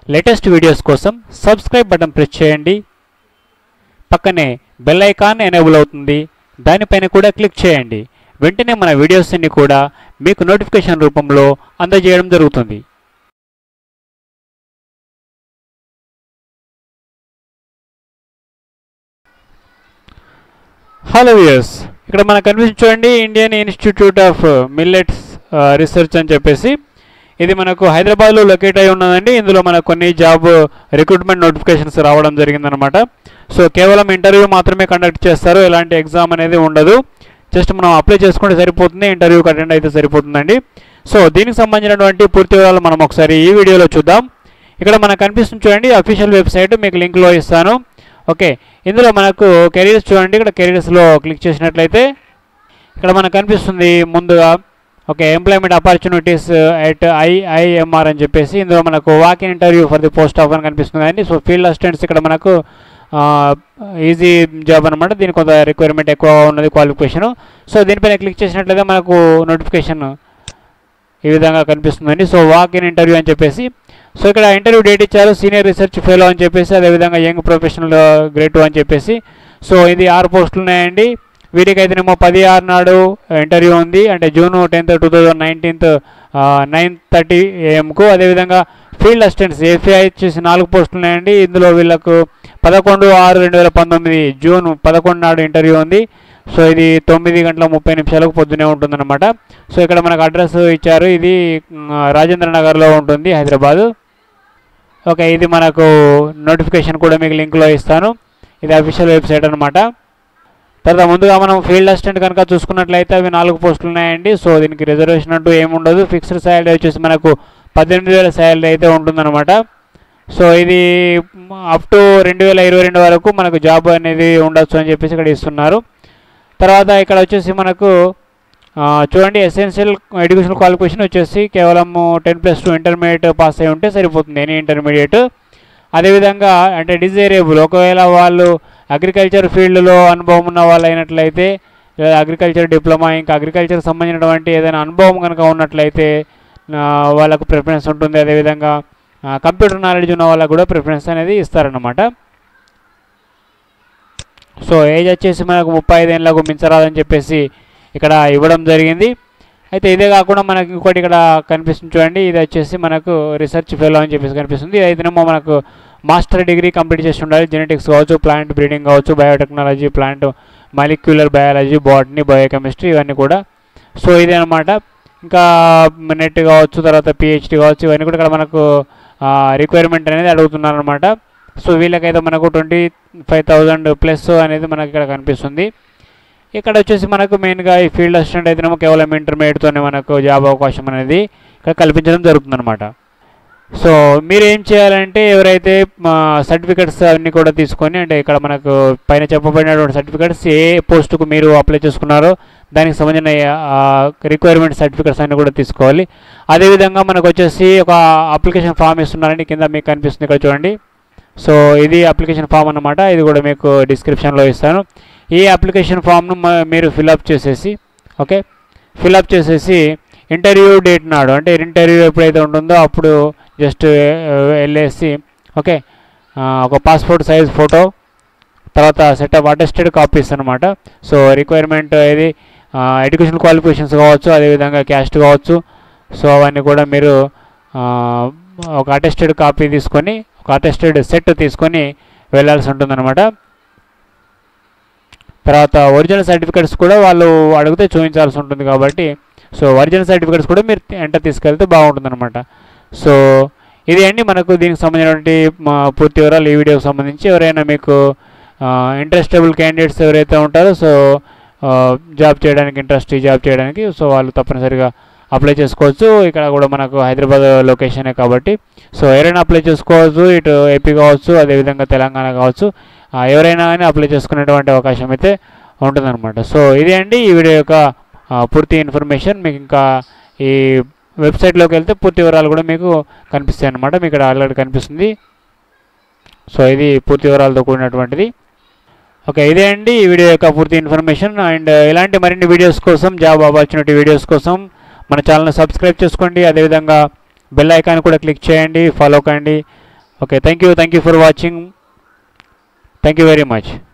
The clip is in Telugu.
లేటెస్ట్ వీడియోస్ కోసం సబ్స్క్రైబ్ బటన్ ప్రెస్ చేయండి పక్కనే బెల్ ఐకాన్ ఎనేబుల్ అవుతుంది దానిపైన కూడా క్లిక్ చేయండి వెంటనే మన వీడియోస్ అన్ని కూడా మీకు నోటిఫికేషన్ రూపంలో అందజేయడం జరుగుతుంది హలో వ్యూయర్స్ ఇక్కడ మనకు కనిపిస్తుంది చూడండి Indian Institute of Millets Research అని చెప్పేసి ఇది మనకు హైదరాబాద్లో లొకేట్ అయి ఉన్నదండి ఇందులో మనకు కొన్ని జాబ్ రిక్రూట్మెంట్ నోటిఫికేషన్స్ రావడం జరిగిందనమాట సో కేవలం ఇంటర్వ్యూ మాత్రమే కండక్ట్ చేస్తారు ఎలాంటి ఎగ్జామ్ అనేది ఉండదు జస్ట్ మనం అప్లై చేసుకుంటే సరిపోతుంది ఇంటర్వ్యూకి అటెండ్ అయితే సరిపోతుందండి సో దీనికి సంబంధించినటువంటి పూర్తి వివరాలు మనం ఒకసారి ఈ వీడియోలో చూద్దాం ఇక్కడ మనకు కనిపిస్తుంది చూడండి అఫీషియల్ వెబ్సైట్ మీకు లింక్లో ఇస్తాను ఓకే ఇందులో మనకు కెరీర్స్ చూడండి ఇక్కడ కెరీర్స్లో క్లిక్ చేసినట్లయితే ఇక్కడ మనకు కనిపిస్తుంది ముందుగా okay employment opportunities at IIMR అని చెప్పేసి ఇందులో మనకు walk in interview for the post of అని కనిపిస్తుంది అండి సో ఫీల్డ్ అసిస్టెంట్స్ ఇక్కడ మనకు ఈజీ జాబ్ అనమాట దీనికి కొంత రిక్వైర్మెంట్ ఎక్కువ ఉన్నది క్వాలిఫికేషన్ సో దీనిపైన క్లిక్ చేసినట్లయితే మనకు నోటిఫికేషన్ ఈ విధంగా కనిపిస్తుందండి సో వాక్ ఇన్ ఇంటర్వ్యూ అని చెప్పేసి సో ఇక్కడ ఇంటర్వ్యూ డేట్ ఇచ్చారు సీనియర్ రీసెర్చ్ ఫెలో అని చెప్పేసి అదేవిధంగా యంగ్ ప్రొఫెషనల్ గ్రేడ్ టూ అని చెప్పేసి సో ఇది ఆరు పోస్టులు ఉన్నాయండి వీరికైతేనేమో పది ఆరు నాడు ఇంటర్వ్యూ ఉంది అంటే June tenth two thousand nineteenth nine thirty ఏఎంకు అదేవిధంగా ఫీల్డ్ అసిస్టెంట్స్ ఏఫీఐ వచ్చేసి నాలుగు పోస్టులు ఉన్నాయండి ఇందులో వీళ్ళకు పదకొండు ఆరు రెండు వేల పంతొమ్మిది జూన్ పదకొండు నాడు ఇంటర్వ్యూ ఉంది సో ఇది తొమ్మిది గంటల ముప్పై నిమిషాలకు పొద్దునే ఉంటుందన్నమాట సో ఇక్కడ మనకు అడ్రస్ ఇచ్చారు ఇది మ్, రాజేంద్ర నగర్లో ఉంటుంది హైదరాబాదు ఓకే ఇది మనకు నోటిఫికేషన్ కూడా మీకు లింక్లో ఇస్తాను ఇది అఫీషియల్ వెబ్సైట్ అనమాట తర్వాత ముందుగా మనం ఫీల్డ్ అసిస్టెంట్ కనుక చూసుకున్నట్లయితే అవి నాలుగు పోస్టులు ఉన్నాయండి సో దీనికి రిజర్వేషన్ అంటూ ఏమి ఉండదు ఫిక్స్డ్ శాలరీ వచ్చేసి మనకు పద్దెనిమిది వేల శాలరీ అయితే ఉంటుందన్నమాట సో ఇది అప్ టు రెండు వేల ఇరవై రెండు వరకు మనకు జాబ్ అనేది ఉండొచ్చు అని చెప్పేసి ఇక్కడ ఇస్తున్నారు తర్వాత ఇక్కడ వచ్చేసి మనకు ఆ, చూడండి ఎసెన్షియల్ ఎడ్యుకేషన్ క్వాలిఫికేషన్ వచ్చేసి కేవలం ten plus two intermediate pass అయి ఉంటే సరిపోతుంది ఎనీ ఇంటర్మీడియట్ అదేవిధంగా అంటే డిజైరేబుల్ ఒకవేళ వాళ్ళు అగ్రికల్చర్ ఫీల్డ్లో అనుభవం ఉన్న వాళ్ళు అయినట్లయితే లేదా అగ్రికల్చర్ డిప్లొమా ఇంకా అగ్రికల్చర్ సంబంధించినటువంటి ఏదైనా అనుభవం కనుక ఉన్నట్లయితే ఆ, వాళ్ళకు ప్రిఫరెన్స్ ఉంటుంది అదేవిధంగా కంప్యూటర్ నాలెడ్జ్ ఉన్న వాళ్ళకు కూడా ప్రిఫరెన్స్ అనేది ఇస్తారన్నమాట సో ఏజ్ వచ్చేసి మనకు ముప్పై ఐదేళ్ళకు మించరాదని చెప్పేసి ఇక్కడ ఇవ్వడం జరిగింది అయితే ఇదే కాకుండా మనకి ఇంకోటి ఇక్కడ కనిపిస్తుంది చూడండి ఇది వచ్చేసి మనకు రీసెర్చ్ ఫెలో అని చెప్పేసి కనిపిస్తుంది ఇది అయితేనేమో మనకు మాస్టర్ డిగ్రీ కంప్లీట్ చేసి ఉండాలి జెనెటిక్స్ కావచ్చు ప్లాంట్ బ్రీడింగ్ కావచ్చు biotechnology plant molecular biology botany biochemistry ఇవన్నీ కూడా సో ఇదే అనమాట ఇంకా నెట్ కావచ్చు తర్వాత పిహెచ్డి కావచ్చు ఇవన్నీ కూడా ఇక్కడ మనకు రిక్వైర్మెంట్ అనేది అడుగుతున్నారు అనమాట సో వీళ్ళకైతే మనకు ట్వంటీ ఫైవ్ థౌజండ్ ప్లస్ అనేది మనకి ఇక్కడ కనిపిస్తుంది ఇక్కడ వచ్చేసి మనకు మెయిన్గా ఈ ఫీల్డ్ అసిస్టెంట్ అయితేనేమో కేవలం ఇంటర్మీడియట్తోనే మనకు జాబ్ అవకాశం అనేది ఇక్కడ కల్పించడం జరుగుతుందన్నమాట సో మీరు ఏం చేయాలంటే ఎవరైతే సర్టిఫికెట్స్ అన్నీ కూడా తీసుకొని అంటే ఇక్కడ మనకు పైన చెప్పబడినటువంటి సర్టిఫికెట్స్ ఏ పోస్టుకు మీరు అప్లై చేసుకున్నారో దానికి సంబంధించిన రిక్వైర్మెంట్ సర్టిఫికెట్స్ అన్నీ కూడా తీసుకోవాలి అదేవిధంగా మనకు వచ్చేసి ఒక అప్లికేషన్ ఫామ్ ఇస్తున్నారండి కింద మీకు కనిపిస్తుంది ఇక్కడ చూడండి సో ఇది అప్లికేషన్ ఫామ్ అన్నమాట ఇది కూడా మీకు డిస్క్రిప్షన్లో ఇస్తాను ఈ అప్లికేషన్ ఫామ్ను మ- మీరు ఫిల్అప్ చేసేసి ఓకే ఫిల్అప్ చేసేసి ఇంటర్వ్యూ డేట్ నాడు అంటే ఇంటర్వ్యూ ఎప్పుడైతే ఉంటుందో అప్పుడు జస్ట్ వెళ్ళేసి ఓకే ఆ, ఒక పాస్పోర్ట్ సైజ్ ఫోటో తర్వాత సెట్ ఆఫ్ అటెస్టెడ్ కాపీస్ అనమాట సో రిక్వైర్మెంట్ ఇది ఎడ్యుకేషన్ క్వాలిఫికేషన్స్ కావచ్చు అదేవిధంగా క్యాస్ట్ కావచ్చు సో అవన్నీ కూడా మీరు ఆ, ఒక అటెస్టెడ్ కాపీ తీసుకొని ఒక అటెస్టెడ్ సెట్ తీసుకొని వెళ్ళాల్సి ఉంటుందన్నమాట తర్వాత ఒరిజినల్ సర్టిఫికెట్స్ కూడా వాళ్ళు అడిగితే చూపించాల్సి ఉంటుంది కాబట్టి సో ఒరిజినల్ సర్టిఫికెట్స్ కూడా మీరు ఎంట తీసుకెళ్తే బాగుంటుందన్నమాట సో ఇది అండి మనకు దీనికి సంబంధించినటువంటి మా పూర్తి వివరాలు ఈ వీడియోకి సంబంధించి ఎవరైనా మీకు ఇంట్రెస్టబుల్ క్యాండిడేట్స్ ఎవరైతే ఉంటారో సో జాబ్ చేయడానికి ఇంట్రెస్ట్ ఈ జాబ్ చేయడానికి సో వాళ్ళు తప్పనిసరిగా అప్లై చేసుకోవచ్చు ఇక్కడ కూడా మనకు హైదరాబాద్ లొకేషనే కాబట్టి సో ఎవరైనా అప్లై చేసుకోవచ్చు ఇటు ఏపీ కావచ్చు అదేవిధంగా తెలంగాణ కావచ్చు ఆ, ఎవరైనా కానీ అప్లై చేసుకునేటువంటి అవకాశం అయితే ఉంటుందన్నమాట సో ఇది అండి ఈ వీడియో యొక్క ఆ, పూర్తి ఇన్ఫర్మేషన్ మీకు ఇంకా ఈ వెబ్సైట్లోకి వెళ్తే పూర్తి వివరాలు కూడా మీకు కనిపిస్తాయి అన్నమాట మీకు ఇక్కడ ఆల్రెడీ కనిపిస్తుంది సో ఇది పూర్తి వివరాలతో కూడినటువంటిది ఓకే ఇదే అండి ఈ వీడియో యొక్క పూర్తి ఇన్ఫర్మేషన్ అండ్ ఇలాంటి మరిన్ని వీడియోస్ కోసం జాబ్ ఆపర్చునిటీ వీడియోస్ కోసం మన ఛానల్ని సబ్స్క్రైబ్ చేసుకోండి అదేవిధంగా బెల్ ఐకాన్ కూడా క్లిక్ చేయండి ఫాలో కండి okay thank you thank you for watching thank you very much